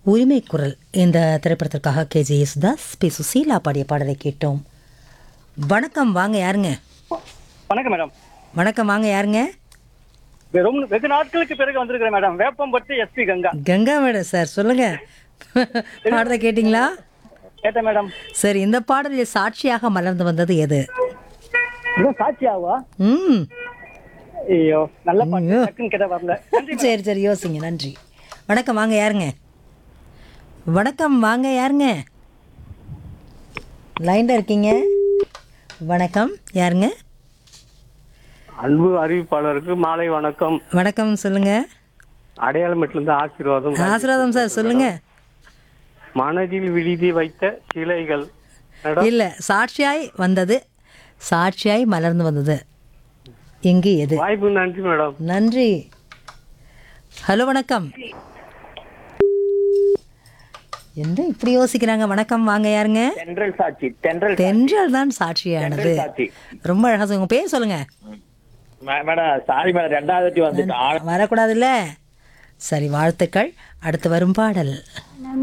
உரிமை குரல் இந்த திரைப்படத்திற்காக K J Yesudas P Susheela பாடிய பாடலை கேட்டோம் வணக்கம் வாங்க யாருங்க வணக்கம் மேடம் வணக்கம் வாங்க யாருங்க ரொம்ப வெகு நாட்களுக்கு பிறகு வந்திருக்கிறேன் madam Veppambattu S P Ganga Ganga madam sir சொல்லுங்க பாடலை கேட்டிங்களா கேட்டேன் மேடம் சரி இந்த பாடலில் சாட்சியாக மலர்ந்து வந்தது எது இதுவும் சாட்சியாவா ம் ஐயோ நல்ல பாட்டு ஐயோ. டக்குன்னு கேட்ட வரல நன்றி சரி சரி யோசிங்க நன்றி வணக்கம் வாங்க யாருங்க வணக்கம் வாங்க யாருங்க லைனில் இருக்கீங்க வணக்கம் யாருங்க அன்பு அறிவிப்பாளருக்கு மாலை வணக்கம் வணக்கம் சொல்லுங்க அடையாளமேட்டிலிருந்து ஆசீர்வாதம் ஆசீர்வாதம் சார் சொல்லுங்க மனதில் விழுதி வைத்த சிலைகள் மேடம் இல்லை சாட்சியாய் வந்தது சாட்சியாய் மலர்ந்து வந்தது எங்கு எது வாய்ப்பு நன்றி மேடம் நன்றி ஹலோ வணக்கம் என்ன இப்படி யோசிக்கிறாங்க வணக்கம் வாங்க யாருங்க தென்றல் சாட்சி தென்றல் தென்றல் தான் சாட்சியானது தென்றல் சாட்சி ரொம்ப அழகா சொல்லுங்க உங்க பேர் சொல்லுங்க மே- மேடம் சாரி மேடம் ரெண்டாவது வாட்டி வந்துட்டு வரக்கூடாதுல்ல சரி வாழ்த்துக்கள் அடுத்து வரும் பாடல்